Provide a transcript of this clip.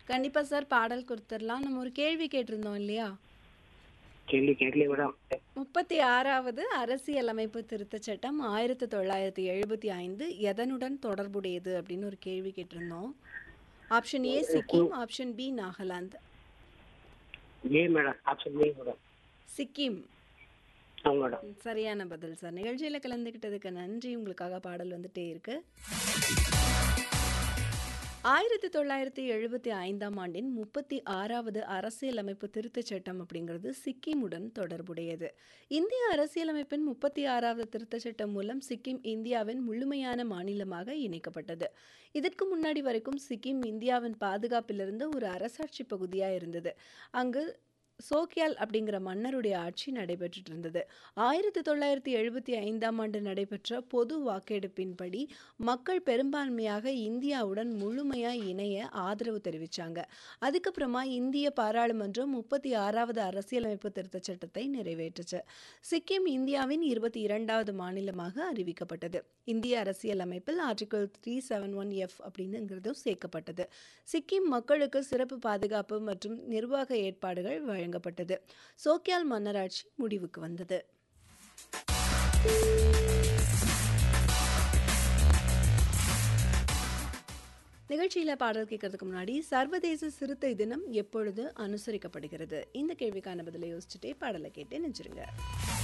கண்டிப்பா சார் பாடல் கொடுத்துடலாம் நம்ம ஒரு கேள்வி கேட்டிருந்தோம் இல்லையா கேள்வி கேட்கலையே மேடம் முப்பத்தி ஆறாவது அரசியலமைப்பு திருத்தச் சட்டம் ஆயிரத்தி தொள்ளாயிரத்தி எழுபத்தி ஐந்து எதனுடன் தொடர்புடையது அப்படின்னு ஒரு கேள்வி கேட்டிருந்தோம் option A Sikkim option B Nagaland A madam option A madam Sikkim ஆமாம் மேடம் சரியான பதில் சார் நிகழ்ச்சியில் கலந்துக்கிட்டதுக்கு நன்றி உங்களுக்காக பாடல் வந்துட்டே இருக்கு ஆயிரத்தி தொள்ளாயிரத்தி எழுபத்தி ஐந்தாம் ஆண்டின் முப்பத்தி ஆறாவது அரசியலமைப்பு திருத்தச் சட்டம் அப்படிங்கிறது சிக்கிமுடன் தொடர்புடையது இந்திய அரசியலமைப்பின் முப்பத்தி ஆறாவது திருத்தச் சட்டம் மூலம் சிக்கிம் இந்தியாவின் முழுமையான மாநிலமாக இணைக்கப்பட்டது இதற்கு முன்னாடி வரைக்கும் சிக்கிம் இந்தியாவின் பாதுகாப்பிலிருந்து ஒரு அரசாட்சி பகுதியாக இருந்தது அங்கு சோக்கியால் அப்படிங்கிற மன்னருடைய ஆட்சி நடைபெற்றுட்டு இருந்தது ஆயிரத்தி தொள்ளாயிரத்தி எழுபத்தி ஐந்தாம் ஆண்டு நடைபெற்ற பொது வாக்கெடுப்பின்படி மக்கள் பெரும்பான்மையாக இந்தியாவுடன் முழுமையாக இணைய ஆதரவு தெரிவித்தாங்க அதுக்கப்புறமா இந்திய பாராளுமன்றம் முப்பத்தி ஆறாவது அரசியலமைப்பு திருத்தச் சட்டத்தை நிறைவேற்றுச்சு சிக்கிம் இந்தியாவின் இருபத்தி இரண்டாவது மாநிலமாக அறிவிக்கப்பட்டது இந்திய அரசியலமைப்பில் article three seven one F அப்படின்னுங்கிறதும் சேர்க்கப்பட்டது சிக்கிம் மக்களுக்கு சிறப்பு பாதுகாப்பு மற்றும் நிர்வாக ஏற்பாடுகள் வழங்கப்பட்டது சோக்கியால் மன்னராட்சி முடிவுக்கு வந்தது நிகழ்ச்சியில் பாடல் கேட்கறதுக்கு முன்னாடி சர்வதேச சிறுத்தை தினம் எப்பொழுது அனுசரிக்கப்படுகிறது இந்த கேள்விக்கான பதிலை யோசிச்சுட்டே பாடலை கேட்டு நினைச்சிருங்க